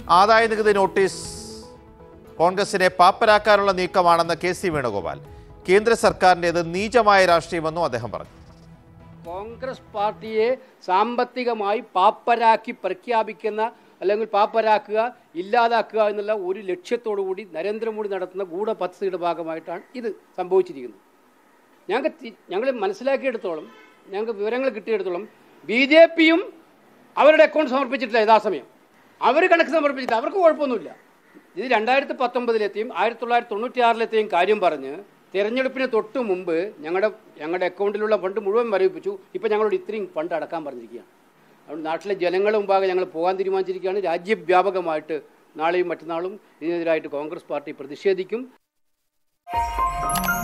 ആദായ നികുതി നോട്ടീസ് കോൺഗ്രസിനെ പാപ്പരാക്കാനുള്ള നീക്കമാണെന്ന് കെ സി വേണുഗോപാൽ കേന്ദ്ര സർക്കാരിൻ്റേത് നീചമായ രാഷ്ട്രീയമെന്നും അദ്ദേഹം പറഞ്ഞു കോൺഗ്രസ് പാർട്ടിയെ സാമ്പത്തികമായി പാപ്പരാക്കി പ്രഖ്യാപിക്കുന്ന അല്ലെങ്കിൽ പാപ്പരാക്കുക ഇല്ലാതാക്കുക എന്നുള്ള ഒരു ലക്ഷ്യത്തോടു കൂടി നരേന്ദ്രമോദി നടത്തുന്ന ഗൂഢപദ്ധതിയുടെ ഭാഗമായിട്ടാണ് ഇത് സംഭവിച്ചിരിക്കുന്നത് ഞങ്ങൾക്ക് തി- ഞങ്ങൾ മനസ്സിലാക്കിയെടുത്തോളം ഞങ്ങൾക്ക് വിവരങ്ങൾ കിട്ടിയെടുത്തോളം ബി ജെ പിയും അവരുടെ അക്കൗണ്ട് സമർപ്പിച്ചിട്ടില്ല യഥാസമയം അവർ കണക്ക് സമർപ്പിച്ചിട്ടില്ല അവർക്ക് കുഴപ്പമൊന്നുമില്ല ഇത് രണ്ടായിരത്തി പത്തൊമ്പതിലെത്തിയും ആയിരത്തി തൊള്ളായിരത്തി തൊണ്ണൂറ്റി ആറിലെത്തിയും കാര്യം പറഞ്ഞ് തിരഞ്ഞെടുപ്പിന് തൊട്ട് മുമ്പ് ഞങ്ങളുടെ ഞങ്ങളുടെ അക്കൗണ്ടിലുള്ള ഫണ്ട് മുഴുവൻ മരവിപ്പിച്ചു ഇപ്പം ഞങ്ങളോട് ഇത്രയും ഫണ്ട് അടക്കാൻ പറഞ്ഞിരിക്കുകയാണ് അതുകൊണ്ട് നാട്ടിലെ ജനങ്ങളുടെ മുമ്പാകെ ഞങ്ങൾ പോകാൻ തീരുമാനിച്ചിരിക്കുകയാണ് രാജ്യവ്യാപകമായിട്ട് നാളെയും മറ്റന്നാളും ഇതിനെതിരായിട്ട് കോൺഗ്രസ് പാർട്ടി പ്രതിഷേധിക്കും